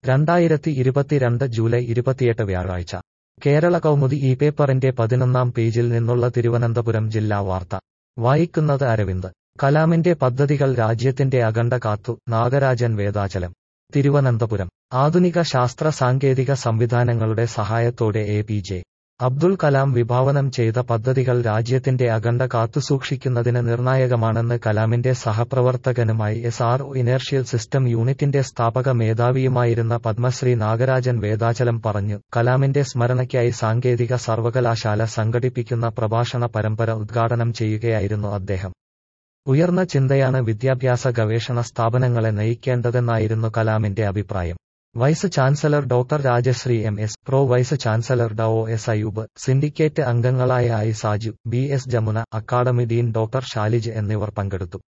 രണ്ടായിരത്തി ഇരുപത്തിരണ്ട് ജൂലൈ ഇരുപത്തിയെട്ട് വ്യാഴാഴ്ച കേരള കൗമുദി ഈ പേപ്പറിന്റെ പതിനൊന്നാം പേജിൽ നിന്നുള്ള തിരുവനന്തപുരം ജില്ലാ വാർത്ത വായിക്കുന്നത് അരവിന്ദ് കലാമിന്റെ പദ്ധതികൾ രാജ്യത്തിന്റെ അഖണ്ഡ കാത്തു നാഗരാജൻ വേദാചലം തിരുവനന്തപുരം ആധുനിക ശാസ്ത്ര സാങ്കേതിക സംവിധാനങ്ങളുടെ സഹായത്തോടെ A P J Abdul Kalam വിഭാവനം ചെയ്ത പദ്ധതികൾ രാജ്യത്തിന്റെ അഖണ്ഡ കാത്തുസൂക്ഷിക്കുന്നതിന് നിർണായകമാണെന്ന് കലാമിന്റെ സഹപ്രവർത്തകനുമായി എസ് ആർ ഇനേർഷ്യൽ സിസ്റ്റം യൂണിറ്റിന്റെ സ്ഥാപക മേധാവിയുമായിരുന്ന പത്മശ്രീ നാഗരാജൻ വേദാചലം പറഞ്ഞു കലാമിന്റെ സ്മരണയ്ക്കായി സാങ്കേതിക സർവകലാശാല സംഘടിപ്പിക്കുന്ന പ്രഭാഷണ പരമ്പര ഉദ്ഘാടനം ചെയ്യുകയായിരുന്നു അദ്ദേഹം ഉയർന്ന ചിന്തയാണ് വിദ്യാഭ്യാസ ഗവേഷണ സ്ഥാപനങ്ങളെ നയിക്കേണ്ടതെന്നായിരുന്നു കലാമിന്റെ അഭിപ്രായം vice chancellor doctor Rajashree M S pro vice chancellor Dr S Ayoob syndicate അംഗങ്ങളായ I Saju B S Jamuna academy dean doctor Shalij എന്നിവർ പങ്കെടുത്തു